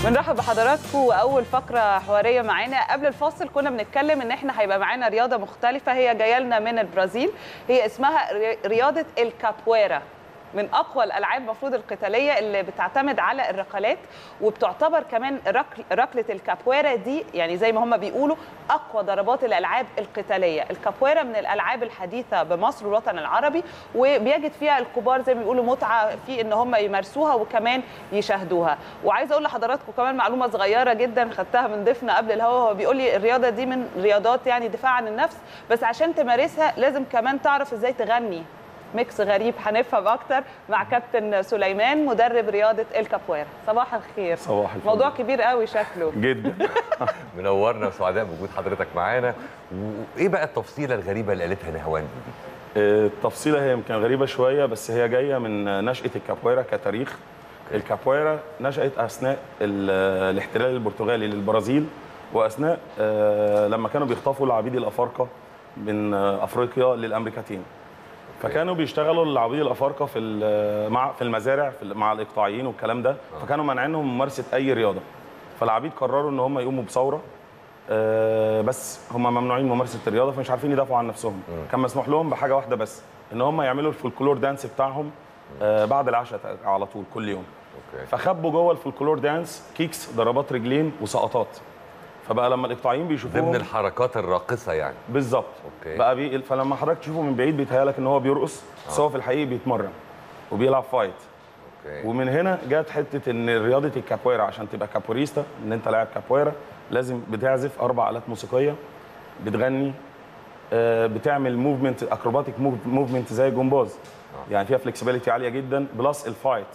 بنرحب بحضراتكم واول فقره حواريه معانا قبل الفاصل كنا بنتكلم ان احنا هيبقى معانا رياضه مختلفه هي جايه لنا من البرازيل هي اسمها ري- رياضه الكابويرا من اقوى الالعاب المفروض القتاليه اللي بتعتمد على الركلات وبتعتبر كمان ركل ركله الكابويرا دي يعني زي ما هم بيقولوا اقوى ضربات الالعاب القتاليه الكابويرا من الالعاب الحديثه بمصر والوطن العربي وبيجد فيها الكبار زي ما بيقولوا متعه في ان هم يمارسوها وكمان يشاهدوها وعايزه اقول لحضراتكم كمان معلومه صغيره جدا خدتها من ضيفنا قبل الهوا هو بيقول لي الرياضه دي من رياضات يعني دفاع عن النفس بس عشان تمارسها لازم كمان تعرف ازاي تغني ميكس غريب هنفهم اكتر مع كابتن سليمان مدرب رياضه الكابويرا صباح الخير صباح الفل. موضوع كبير قوي شكله جدا منورنا وسعداء بوجود حضرتك معانا وايه بقى التفصيله الغريبه اللي قالتها نهاوند دي التفصيله هي يمكن غريبه شويه بس هي جايه من نشاه الكابويرا كتاريخ الكابويرا نشات اثناء ال- الاحتلال البرتغالي للبرازيل واثناء آه، لما كانوا بيخطفوا العبيد الافارقه من آه، افريقيا للامريكتين فكانوا بيشتغلوا العبيد الافارقه في ال- مع في المزارع في ال- مع الاقطاعيين والكلام ده فكانوا مانعينهم ممارسه اي رياضه فالعبيد قرروا ان هم يقوموا بثوره آه، بس هم ممنوعين ممارسه الرياضه فمش عارفين يدافعوا عن نفسهم كان مسموح لهم بحاجه واحده بس ان هم يعملوا الفولكلور دانس بتاعهم آه، بعد العشاء على طول كل يوم اوكي فخبوا جوه الفولكلور دانس كيكس ضربات رجلين وسقطات فبقى لما الاقطاعيين بيشوفوهم ضمن الحركات الراقصه يعني بالظبط أوكي. بقى بي... فلما حضرتك تشوفه من بعيد بيتهيألك ان هو بيرقص بس هو في الحقيقه بيتمرن وبيلعب فايت اوكي ومن هنا جت حته ان رياضه الكابويرا عشان تبقى كابوريستا ان انت لاعب كابويرا لازم بتعزف اربع الات موسيقيه بتغني آه، بتعمل موفمنت اكروباتيك موفمنت زي الجمباز يعني فيها فلكسبيليتي عاليه جدا بلس الفايت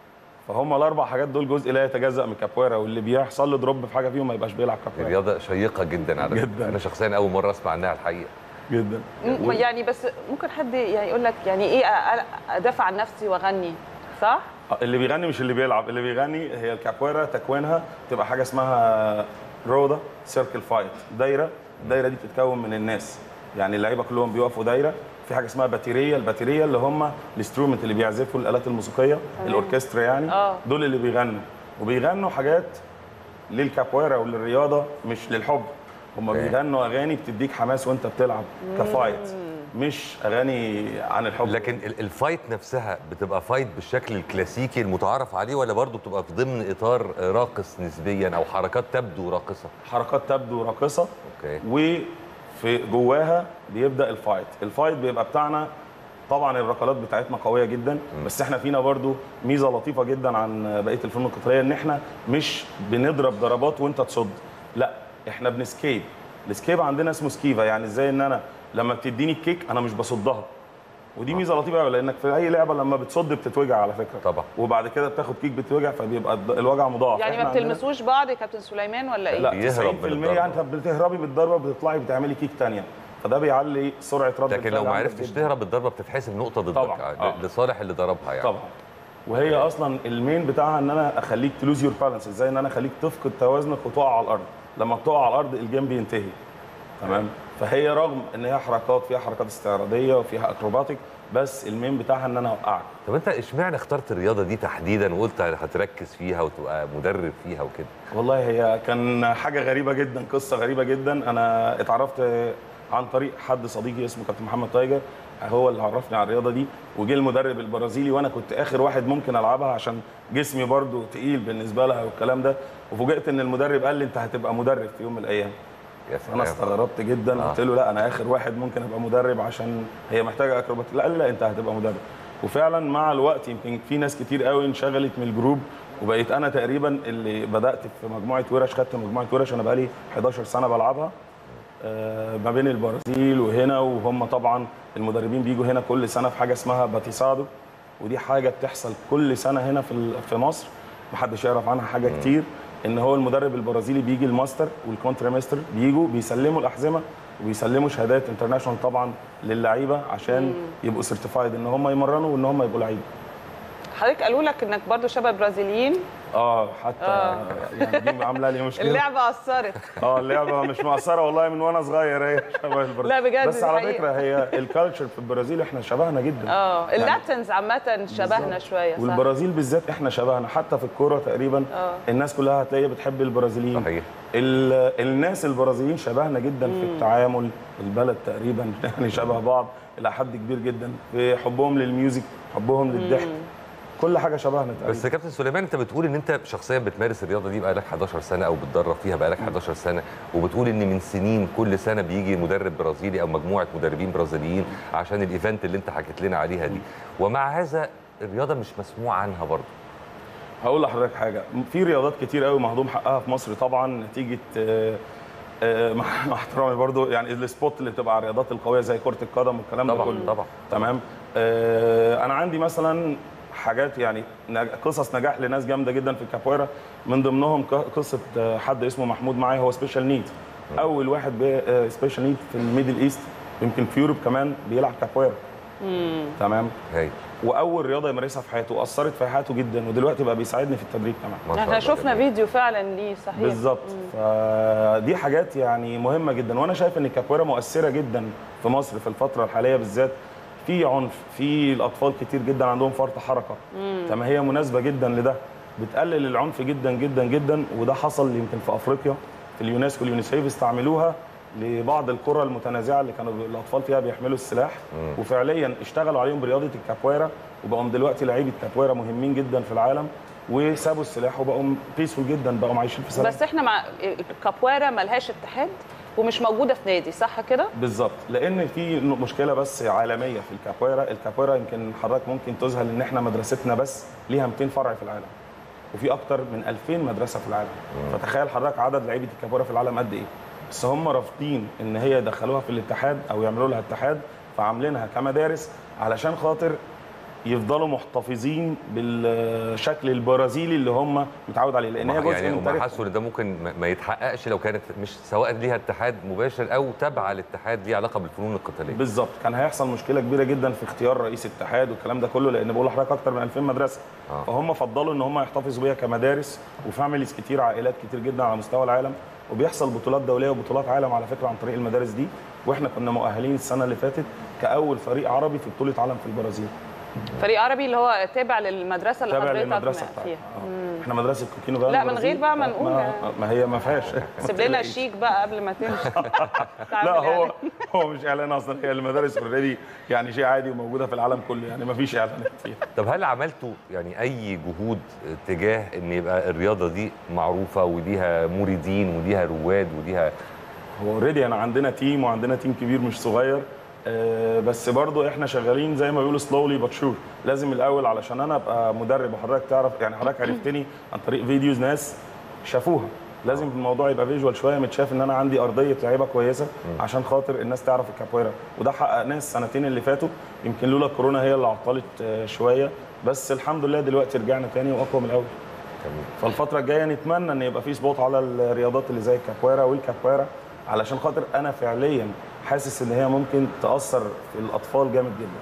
فهم الاربع حاجات دول جزء لا يتجزا من الكابويرا واللي بيحصل له دروب في حاجه فيهم ما يبقاش بيلعب كابويرا رياضه شيقه جدا على فكرة. جداً. انا شخصيا اول مره اسمع عنها الحقيقه جدا م- يعني بس ممكن حد يعني يقول لك يعني ايه أ- ادافع عن نفسي واغني صح اللي بيغني مش اللي بيلعب اللي بيغني هي الكابويرا تكوينها تبقى حاجه اسمها رودا سيركل فايت دايره الدايره دي بتتكون من الناس يعني اللعيبه كلهم بيقفوا دايره في حاجه اسمها باتيريه الباتيريه اللي هم الانسترومنت اللي بيعزفوا الالات الموسيقيه الاوركسترا يعني آه. دول اللي بيغنوا وبيغنوا حاجات للكابويرا وللرياضه مش للحب هم أوكي. بيغنوا اغاني بتديك حماس وانت بتلعب كفايت مش اغاني عن الحب لكن ال- الفايت نفسها بتبقى فايت بالشكل الكلاسيكي المتعارف عليه ولا برضه بتبقى في ضمن اطار راقص نسبيا او حركات تبدو راقصه حركات تبدو راقصه اوكي وفي جواها بيبدا الفايت الفايت بيبقى بتاعنا طبعا الركلات بتاعتنا قويه جدا بس احنا فينا برضو ميزه لطيفه جدا عن بقيه الفنون القتاليه ان احنا مش بنضرب ضربات وانت تصد لا احنا بنسكيب السكيب عندنا اسمه سكيفا يعني ازاي ان انا لما بتديني الكيك انا مش بصدها ودي ميزه لطيفه قوي لانك في اي لعبه لما بتصد بتتوجع على فكره طبعا. وبعد كده بتاخد كيك بتوجع فبيبقى الد- الوجع مضاعف يعني إحنا ما عندنا- بتلمسوش بعض يا كابتن سليمان ولا ايه لا بيهرب من 90% الضربة. انت بتهربي بالضربه بتطلعي بتعملي كيك تانية فده بيعلي سرعه رد لكن لو الفعل ما عندك عرفتش جداً. تهرب الضربه بتتحسب نقطه ضدك طبعاً. ل- آه. لصالح اللي ضربها يعني طبعا وهي اصلا المين بتاعها ان انا اخليك تلوز يور بالانس ازاي ان انا اخليك تفقد توازنك وتقع على الارض لما بتقع على الارض الجيم بينتهي تمام فهي رغم ان هي حركات فيها حركات استعراضيه وفيها اكروباتيك بس المين بتاعها ان انا اوقعك طب انت اشمعنى اخترت الرياضه دي تحديدا وقلت هتركز فيها وتبقى مدرب فيها وكده والله هي كان حاجه غريبه جدا قصه غريبه جدا انا اتعرفت عن طريق حد صديقي اسمه كابتن محمد تايجر هو اللي عرفني على الرياضه دي وجه المدرب البرازيلي وانا كنت اخر واحد ممكن العبها عشان جسمي برضو تقيل بالنسبه لها والكلام ده وفوجئت ان المدرب قال لي انت هتبقى مدرب في يوم من الايام يا انا سلام استغربت جدا آه. قلت له لا انا اخر واحد ممكن ابقى مدرب عشان هي محتاجه اكروباتيك لا قال لي لا انت هتبقى مدرب وفعلا مع الوقت يمكن في ناس كتير قوي انشغلت من الجروب وبقيت انا تقريبا اللي بدات في مجموعه ورش خدت مجموعه ورش انا بقالي 11 سنه بلعبها آه، ما بين البرازيل وهنا وهم طبعا المدربين بيجوا هنا كل سنه في حاجه اسمها باتيسادو ودي حاجه بتحصل كل سنه هنا في ال- في مصر محدش يعرف عنها حاجه كتير ان هو المدرب البرازيلي بيجي الماستر والكونترا ماستر بيجوا بيسلموا الاحزمه وبيسلموا شهادات انترناشونال طبعا للعيبه عشان يبقوا سيرتيفايد ان هم يمرنوا وان هم يبقوا لعيبه حضرتك قالوا لك انك برضو شبه البرازيليين اه حتى آه. يعني دي عامله لي مشكله اللعبه اثرت اه اللعبه مش مقصره والله من وانا صغير هي شبه البرازيل لا بجد بس دي على حقيقة. فكره هي الكالتشر في البرازيل احنا شبهنا جدا اه اللاتنز عامه شبهنا بالظبط. شويه صح والبرازيل بالذات احنا شبهنا حتى في الكوره تقريبا آه. الناس كلها هتلاقيها بتحب البرازيليين صحيح. ال- الناس البرازيليين شبهنا جدا في التعامل البلد تقريبا يعني شبه بعض الى حد كبير جدا في حبهم للميوزك حبهم للضحك كل حاجه شبهنا تقريبا بس يا كابتن سليمان انت بتقول ان انت شخصيا بتمارس الرياضه دي بقالك 11 سنه او بتدرب فيها بقالك 11 سنه وبتقول ان من سنين كل سنه بيجي مدرب برازيلي او مجموعه مدربين برازيليين عشان الايفنت اللي انت حكيت لنا عليها دي ومع هذا الرياضه مش مسموع عنها برضه هقول لحضرتك حاجه في رياضات كتير قوي مهضوم حقها في مصر طبعا نتيجه آه، آه، مع مع احترامي برضو يعني السبوت اللي بتبقى على الرياضات القويه زي كره القدم والكلام ده طبعا كله طبعا تمام آه، انا عندي مثلا حاجات يعني نج- قصص نجاح لناس جامده جدا في الكابويرا من ضمنهم ق- قصه آه، حد اسمه محمود معايا هو سبيشال نيد اول واحد سبيشال نيد في الميدل ايست يمكن في يوروب كمان بيلعب كابويرا تمام هاي واول رياضه يمارسها في حياته واثرت في حياته جدا ودلوقتي بقى بيساعدني في التدريب كمان ما شاء احنا الله شفنا جميل. فيديو فعلا ليه صحيح بالظبط فدي حاجات يعني مهمه جدا وانا شايف ان الكابويرا مؤثره جدا في مصر في الفتره الحاليه بالذات في عنف في الاطفال كتير جدا عندهم فرط حركه تمام هي مناسبه جدا لده بتقلل العنف جدا جدا جدا وده حصل يمكن في افريقيا في اليونسكو اليونيسيف استعملوها لبعض القرى المتنازعه اللي كانوا الاطفال فيها بيحملوا السلاح وفعليا اشتغلوا عليهم برياضه الكابويرا وبقوا دلوقتي لعيبه كابويرا مهمين جدا في العالم وسابوا السلاح وبقوا بيسفول جدا بقوا عايشين في سلام بس احنا مع الكابويرا ملهاش اتحاد ومش موجوده في نادي صح كده بالظبط لان في مشكله بس عالميه في الكابويرا الكابويرا يمكن حضرتك ممكن تذهل ان احنا مدرستنا بس ليها 200 فرع في العالم وفي اكتر من 2000 مدرسه في العالم فتخيل حضرتك عدد لعيبه الكابويرا في العالم قد ايه بس هم رافضين ان هي يدخلوها في الاتحاد او يعملوا لها اتحاد فعاملينها كمدارس علشان خاطر يفضلوا محتفظين بالشكل البرازيلي اللي هم متعود عليه لان هي جزء يعني من هم تاريخهم حسوا ان ده ممكن ما- ما يتحققش لو كانت مش سواء ليها اتحاد مباشر او تابعه لاتحاد ليه علاقه بالفنون القتاليه بالظبط كان هيحصل مشكله كبيره جدا في اختيار رئيس اتحاد والكلام ده كله لان بقول لحضرتك اكتر من 2000 مدرسه آه. فهم فضلوا ان هم يحتفظوا بيها كمدارس وفاميليز كتير عائلات كتير جدا على مستوى العالم وبيحصل بطولات دوليه وبطولات عالم على فكره عن طريق المدارس دي واحنا كنا مؤهلين السنه اللي فاتت كاول فريق عربي في بطوله عالم في البرازيل فريق عربي اللي هو تابع للمدرسه اللي تابع حضرتك للمدرسه م- بتاعتنا فيها آه. احنا مدرسه كوكينو بقى لا، من البرازيل. غير بقى ما آه، نقول ما, يعني. ما هي ما فيهاش سيب لنا الشيك بقى قبل ما تمشي تعمل لا هو إعلان. هو مش اعلان اصلا هي المدارس اوريدي يعني شيء عادي وموجوده في العالم كله يعني ما فيش اعلانات فيها طب هل عملتوا يعني اي جهود تجاه ان يبقى الرياضه دي معروفه وليها مريدين وليها رواد وليها هو اوريدي انا عندنا تيم وعندنا تيم كبير مش صغير آه، بس برضو احنا شغالين زي ما بيقولوا سلولي بات شور لازم الاول علشان انا ابقى مدرب وحضرتك تعرف يعني حضرتك عرفتني عن طريق فيديوز ناس شافوها لازم الموضوع يبقى فيجوال شويه متشاف ان انا عندي ارضيه لعيبه كويسه عشان خاطر الناس تعرف الكابويرا وده حققناه السنتين اللي فاتوا يمكن لولا الكورونا هي اللي عطلت آه، شويه بس الحمد لله دلوقتي رجعنا تاني واقوى من الاول فالفتره الجايه نتمنى ان يبقى في سبوت على الرياضات اللي زي الكابويرا والكابويرا علشان خاطر انا فعليا حاسس ان هي ممكن تاثر في الاطفال جامد جدا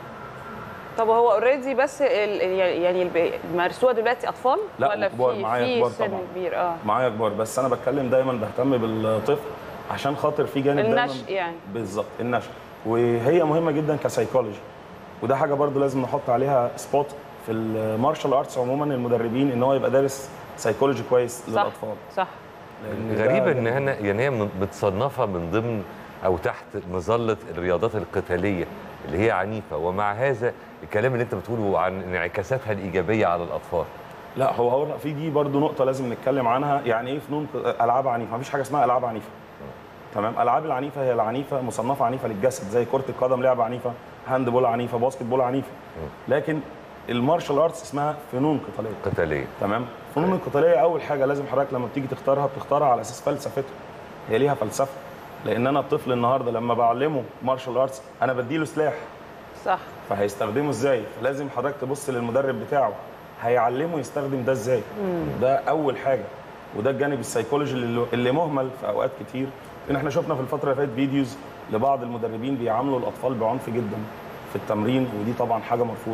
طب هو اوريدي بس ال- يعني اللي بيمارسوها دلوقتي اطفال لا، ولا وكبار، في معايا في كبار سن طبعاً. كبير اه معايا كبار بس انا بتكلم دايما بهتم بالطفل عشان خاطر في جانب دايما النشء يعني بالظبط النشء وهي مهمه جدا كسايكولوجي وده حاجه برضو لازم نحط عليها سبوت في المارشال ارتس عموما المدربين ان هو يبقى دارس سايكولوجي كويس صح للاطفال صح لأن ده غريبه ان جانب هنا يعني هي من- متصنفه من ضمن او تحت مظله الرياضات القتاليه اللي هي عنيفه ومع هذا الكلام اللي انت بتقوله عن انعكاساتها الايجابيه على الاطفال لا هو هو في دي برضو نقطة لازم نتكلم عنها يعني ايه فنون ق- ألعاب عنيفة مفيش حاجة اسمها ألعاب عنيفة تمام ألعاب العنيفة هي العنيفة مصنفة عنيفة للجسد زي كرة القدم لعبة عنيفة هاند بول عنيفة باسكت بول عنيفة لكن المارشال ارتس اسمها فنون قتالية قتاليه تمام الفنون القتالية أول حاجة لازم حضرتك لما بتيجي تختارها بتختارها على أساس فلسفتها هي ليها فلسفة لأن أنا الطفل النهاردة لما بعلمه مارشال ارتس أنا بديله سلاح صح فهيستخدمه ازاي فلازم حضرتك تبص للمدرب بتاعه هيعلمه يستخدم ده ازاي ده اول حاجه وده الجانب السيكولوجي اللي, اللي مهمل في اوقات كتير ان احنا شفنا في الفتره اللي فاتت فيديوز لبعض المدربين بيعاملوا الاطفال بعنف جدا في التمرين ودي طبعا حاجه مرفوضه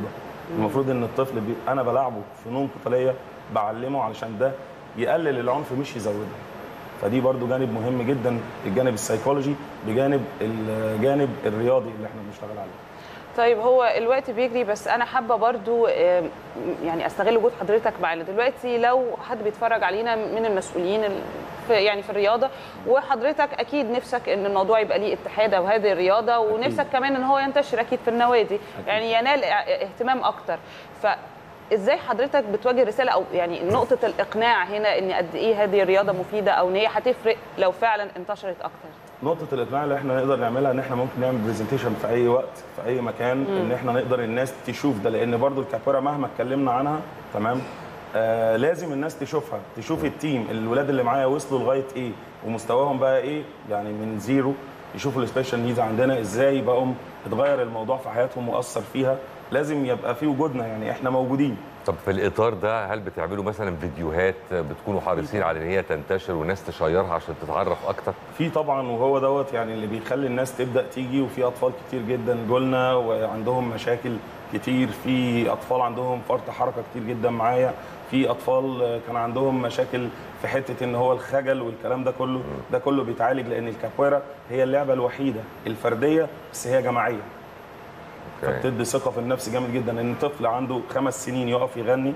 المفروض ان الطفل بي... انا بلعبه فنون قتاليه بعلمه علشان ده يقلل العنف مش يزوده فدي برضو جانب مهم جدا الجانب السيكولوجي بجانب الجانب الرياضي اللي احنا بنشتغل عليه طيب هو الوقت بيجري بس انا حابه برضو آم، يعني استغل وجود حضرتك معانا دلوقتي لو حد بيتفرج علينا من المسؤولين ال- في يعني في الرياضه وحضرتك اكيد نفسك ان الموضوع يبقى ليه اتحاد او هذه الرياضه ونفسك كمان ان هو ينتشر اكيد في النوادي يعني ينال اه- اهتمام اكتر فازاي حضرتك بتواجه رساله او يعني نقطه الاقناع هنا ان قد ايه هذه الرياضه مفيده او ان هي هتفرق لو فعلا انتشرت اكتر نقطة الإقناع اللي احنا نقدر نعملها إن احنا ممكن نعمل برزنتيشن في أي وقت في أي مكان إن احنا نقدر الناس تشوف ده لأن برضو الكابورا مهما اتكلمنا عنها تمام آه لازم الناس تشوفها تشوف التيم الولاد اللي معايا وصلوا لغاية إيه ومستواهم بقى إيه يعني من زيرو يشوفوا السبيشال نيدز عندنا إزاي بقوا اتغير الموضوع في حياتهم وأثر فيها لازم يبقى في وجودنا يعني احنا موجودين طب في الاطار ده هل بتعملوا مثلا فيديوهات بتكونوا حريصين على ان هي تنتشر والناس تشيرها عشان تتعرف اكتر في طبعا وهو دوت يعني اللي بيخلي الناس تبدا تيجي وفي اطفال كتير جدا جولنا وعندهم مشاكل كتير في اطفال عندهم فرط حركه كتير جدا معايا في اطفال كان عندهم مشاكل في حته ان هو الخجل والكلام ده كله ده كله بيتعالج لان الكابويرا هي اللعبه الوحيده الفرديه بس هي جماعيه أوكي. فبتدي ثقه في النفس جامد جدا ان طفل عنده خمس سنين يقف يغني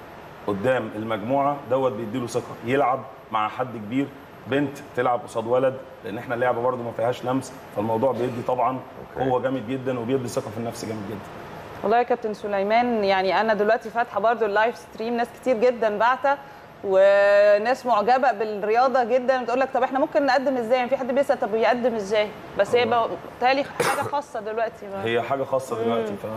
قدام المجموعه دوت بيديله ثقه يلعب مع حد كبير بنت تلعب قصاد ولد لان احنا اللعبه برده ما فيهاش لمس فالموضوع بيدي طبعا أوكي. قوه جامد جدا وبيدي ثقه في النفس جامد جدا والله يا كابتن سليمان يعني انا دلوقتي فاتحه برضو اللايف ستريم ناس كتير جدا بعتة وناس معجبه بالرياضه جدا بتقول لك طب احنا ممكن نقدم ازاي يعني في حد بيسال طب يقدم ازاي بس هي بقى- بتهيألي حاجه خاصه دلوقتي هي حاجه خاصه دلوقتي ف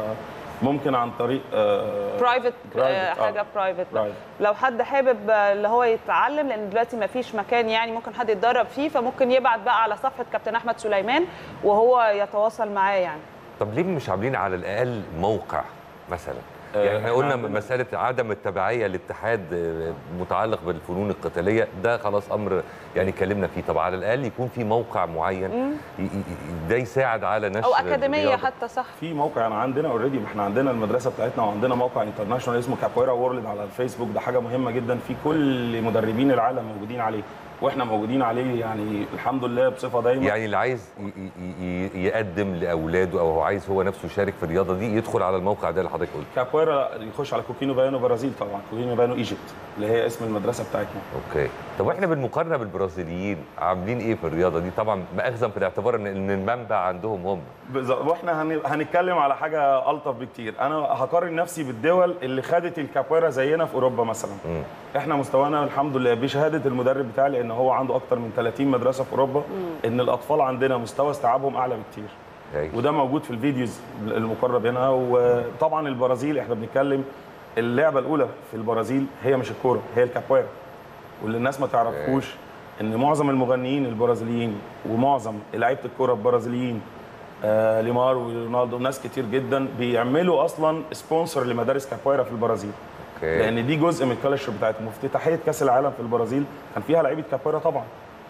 ممكن عن طريق آه، برايفت private، آه. حاجه برايفت Private. لو حد حابب آه، اللي هو يتعلم لان دلوقتي ما فيش مكان يعني ممكن حد يتدرب فيه فممكن يبعت بقى على صفحه كابتن احمد سليمان وهو يتواصل معاه يعني طب ليه مش عاملين على الاقل موقع مثلا آه، يعني احنا إحنا قلنا عندنا- مساله عدم التبعيه للاتحاد آه، متعلق بالفنون القتاليه ده خلاص امر يعني اتكلمنا فيه طب على الاقل يكون في موقع معين ي- ي- ي- ده يساعد على نشر او اكاديميه الرياضة. حتى صح في موقع انا عندنا اوريدي احنا عندنا المدرسه بتاعتنا وعندنا موقع انترناشونال اسمه كابويرا وورلد على الفيسبوك ده حاجه مهمه جدا في كل مدربين العالم موجودين عليه واحنا موجودين عليه يعني الحمد لله بصفه دايما يعني اللي عايز ي- ي- ي- يقدم لاولاده او هو عايز هو نفسه يشارك في الرياضه دي يدخل على الموقع ده اللي حضرتك قلت كابويرا يخش على كوكينو بايانو برازيل طبعا كوكينو بايانو ايجيبت اللي هي اسم المدرسه بتاعتنا اوكي طب واحنا بالمقارنه بالبرازيليين عاملين ايه في الرياضه دي طبعا ماخذا في الاعتبار ان إن المنبع عندهم هم بالظبط واحنا هن- هنتكلم على حاجه الطف بكتير انا هقارن نفسي بالدول اللي خدت الكابويرا زينا في اوروبا مثلا مم. احنا مستوانا الحمد لله بشهاده المدرب بتاعي لان هو عنده اكتر من 30 مدرسه في اوروبا ان الاطفال عندنا مستوى استيعابهم اعلى بكتير هاي. وده موجود في الفيديوز المقرب هنا وطبعا البرازيل احنا بنتكلم اللعبه الاولى في البرازيل هي مش الكوره هي الكابويرا واللي الناس ما تعرفوش ان معظم المغنيين البرازيليين ومعظم لعيبه الكوره البرازيليين آه ليمار ورونالدو ناس كتير جدا بيعملوا اصلا سبونسر لمدارس كابويرا في البرازيل اوكي لان دي جزء من الكالتشر بتاعتهم افتتاحيه كاس العالم في البرازيل كان فيها لعيبه كابويرا طبعا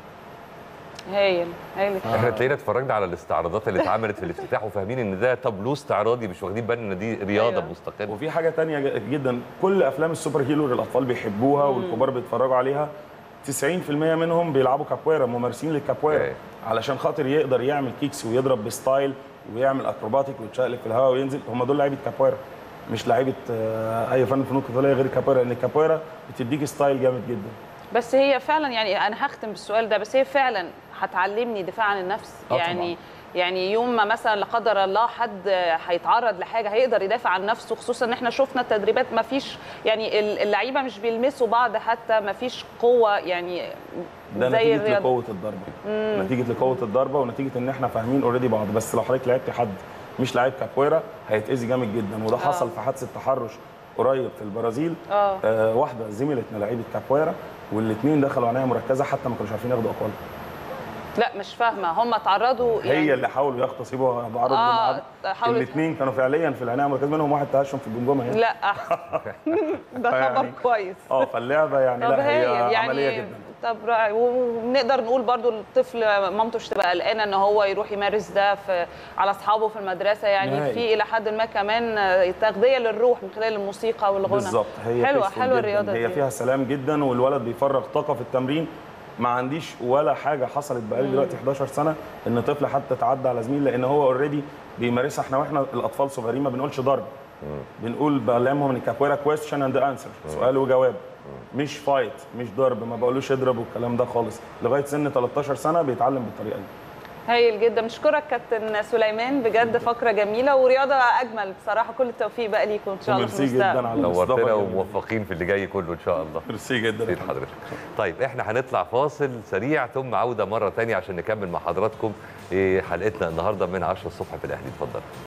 هايل هايل احنا تلاقينا اتفرجنا على الاستعراضات اللي اتعملت في الافتتاح وفاهمين ان ده تابلو استعراضي مش واخدين بالنا ان دي رياضه أيوة. مستقله وفي حاجه تانية ج- جدا كل افلام السوبر هيرو اللي الاطفال بيحبوها والكبار بيتفرجوا عليها 90% منهم بيلعبوا كابويرا ممارسين للكابويرا أوكي. علشان خاطر يقدر يعمل كيكس ويضرب بستايل ويعمل اكروباتيك ويتشقلب في الهواء وينزل هم دول لعيبه كابويرا مش لعيبه آه، اي فن فنون قتاليه غير الكابويرا لان الكابويرا بتديك ستايل جامد جدا بس هي فعلا يعني انا هختم بالسؤال ده بس هي فعلا هتعلمني دفاع عن النفس آه يعني يعني يوم ما مثلا لا قدر الله حد هيتعرض لحاجه هيقدر يدافع عن نفسه خصوصا ان احنا شفنا التدريبات ما فيش يعني اللعيبه مش بيلمسوا بعض حتى ما فيش قوه يعني ده زي نتيجه الرياضه لقوه الضربه نتيجه لقوه الضربه ونتيجه ان احنا فاهمين اوريدي بعض بس لو حضرتك لعبت حد مش لعيب كابويرا هيتاذي جامد جدا وده حصل في حادثه تحرش قريب في البرازيل اه آه واحده زميلتنا لعيبه كابويرا والاثنين دخلوا عنايه مركزه حتى ما كانوش عارفين ياخدوا اقوال لا مش فاهمه هم اتعرضوا يعني هي اللي حاولوا يغتصبوا بعض آه، بعض حاولوا- الاثنين كانوا فعليا في العنايه المركزه منهم واحد تهشم في الجمجمه هنا لا احسن ده خبر يعني- كويس اه فاللعبه يعني طب لا هي هايل عمليه يعني جدا طب رائع ونقدر نقول برضو الطفل مامته مش تبقى قلقانه ان هو يروح يمارس ده في على اصحابه في المدرسه يعني نهائي. في الى حد ما كمان تغذيه للروح من خلال الموسيقى والغنى بالظبط هي حلوه peaceful حلوه جداً. الرياضه هي دي فيها سلام جدا والولد بيفرغ طاقه في التمرين ما عنديش ولا حاجه حصلت بقالي دلوقتي 11 سنه ان طفل حتى تعدى على زميل لان هو اوريدي بيمارسها احنا واحنا الاطفال صغيرين ما بنقولش ضرب بنقول بعلمهم ان الكابويرا كويستشن اند انسر سؤال وجواب مش فايت مش ضرب ما بقولوش اضرب والكلام ده خالص لغايه سن 13 سنه بيتعلم بالطريقه دي هايل جدا بشكرك كابتن سليمان بجد فقره جميله ورياضه اجمل بصراحه كل التوفيق بقى ليكم ان شاء الله في ميرسي جدا المستقبل على نورتنا الاستضافة وموفقين في اللي جاي كله ان شاء الله ميرسي جدا سيد حضرتك طيب احنا هنطلع فاصل سريع ثم عوده مره تانية عشان نكمل مع حضراتكم إيه، حلقتنا النهارده من 10 الصبح في الاهلي اتفضل